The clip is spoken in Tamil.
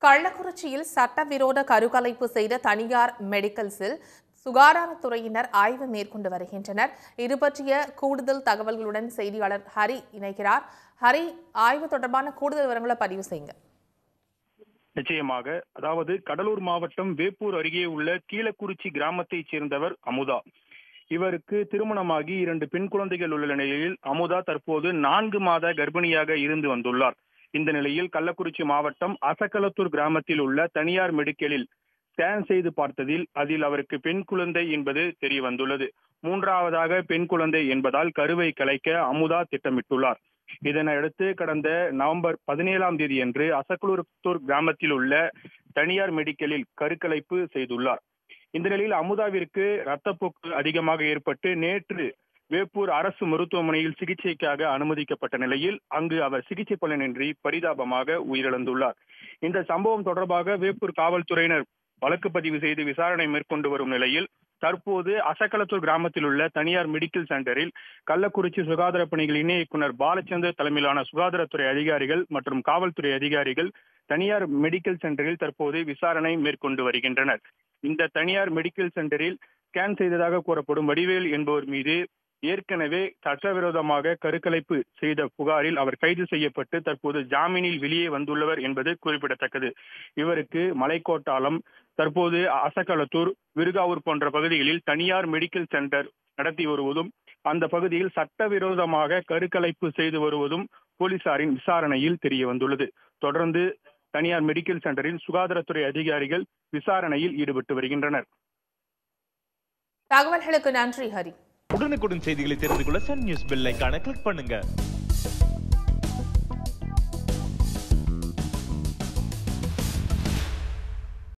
கள்ளக்குறிச்சியில் சட்டவிரோத கருக்கலைப்பு செய்த தனியார் மெடிக்கல்ஸில் சுகாதாரத்துறையினர் ஆய்வு மேற்கொண்டு வருகின்றனர் இது பற்றிய கூடுதல் தகவல்களுடன் செய்தியாளர் ஹரி இணைக்கிறார் ஹரி ஆய்வு தொடர்பான கூடுதல் விவரங்களை பதிவு செய்யுங்க நிச்சயமாக அதாவது கடலூர் மாவட்டம் வேப்பூர் அருகே உள்ள கீழக்குறிச்சி கிராமத்தைச் சேர்ந்தவர் அமுதா இவருக்கு திருமணமாகி இரண்டு பெண் குழந்தைகள் உள்ள நிலையில் அமுதா தற்போது நான்கு மாத கர்ப்பிணியாக இருந்து வந்துள்ளார் இந்த நிலையில் கள்ளக்குறிச்சி மாவட்டம் அசக்கலத்தூர் கிராமத்தில் உள்ள தனியார் மெடிக்கலில் ஸ்கேன் செய்து பார்த்ததில் அதில் அவருக்கு பெண் குழந்தை என்பது தெரிய வந்துள்ளது மூன்றாவதாக பெண் குழந்தை என்பதால் கருவை கலைக்க அமுதா திட்டமிட்டுள்ளார் இதனையடுத்து கடந்த நவம்பர் பதினேழாம் தேதி அன்று அசக்குளத்தூர் கிராமத்தில் உள்ள தனியார் மெடிக்கலில் கருக்கலைப்பு செய்துள்ளார் இந்த நிலையில் அமுதாவிற்கு ரத்தப்போக்கு அதிகமாக ஏற்பட்டு நேற்று வேப்பூர் அரசு மருத்துவமனையில் சிகிச்சைக்காக அனுமதிக்கப்பட்ட நிலையில் அங்கு அவர் சிகிச்சை பலனின்றி பரிதாபமாக உயிரிழந்துள்ளார் இந்த சம்பவம் தொடர்பாக வேப்பூர் காவல்துறையினர் வழக்கு பதிவு செய்து விசாரணை மேற்கொண்டு வரும் நிலையில் தற்போது அசக்கலத்தூர் கிராமத்தில் உள்ள தனியார் மெடிக்கல் சென்டரில் கள்ளக்குறிச்சி சுகாதார பணிகள் இணை இயக்குனர் பாலச்சந்தர் தலைமையிலான சுகாதாரத்துறை அதிகாரிகள் மற்றும் காவல்துறை அதிகாரிகள் தனியார் மெடிக்கல் சென்டரில் தற்போது விசாரணை மேற்கொண்டு வருகின்றனர் இந்த தனியார் மெடிக்கல் சென்டரில் ஸ்கேன் செய்ததாக கூறப்படும் வடிவேல் என்பவர் மீது ஏற்கனவே சட்டவிரோதமாக கருக்கலைப்பு செய்த புகாரில் அவர் கைது செய்யப்பட்டு தற்போது ஜாமீனில் வெளியே வந்துள்ளவர் என்பது குறிப்பிடத்தக்கது இவருக்கு மலைக்கோட்டாலம் தற்போது அசக்கலத்தூர் விருகாவூர் போன்ற பகுதிகளில் தனியார் மெடிக்கல் சென்டர் நடத்தி வருவதும் அந்த பகுதியில் சட்டவிரோதமாக கருக்கலைப்பு செய்து வருவதும் போலீசாரின் விசாரணையில் தெரிய வந்துள்ளது தொடர்ந்து தனியார் மெடிக்கல் சென்டரில் சுகாதாரத்துறை அதிகாரிகள் விசாரணையில் ஈடுபட்டு வருகின்றனர் தகவல்களுக்கு நன்றி ஹரி உடனுக்குடன் செய்திகளை தெரிந்து கொள்ள சன் நியூஸ் பெல் ஐகானை கிளிக் பண்ணுங்க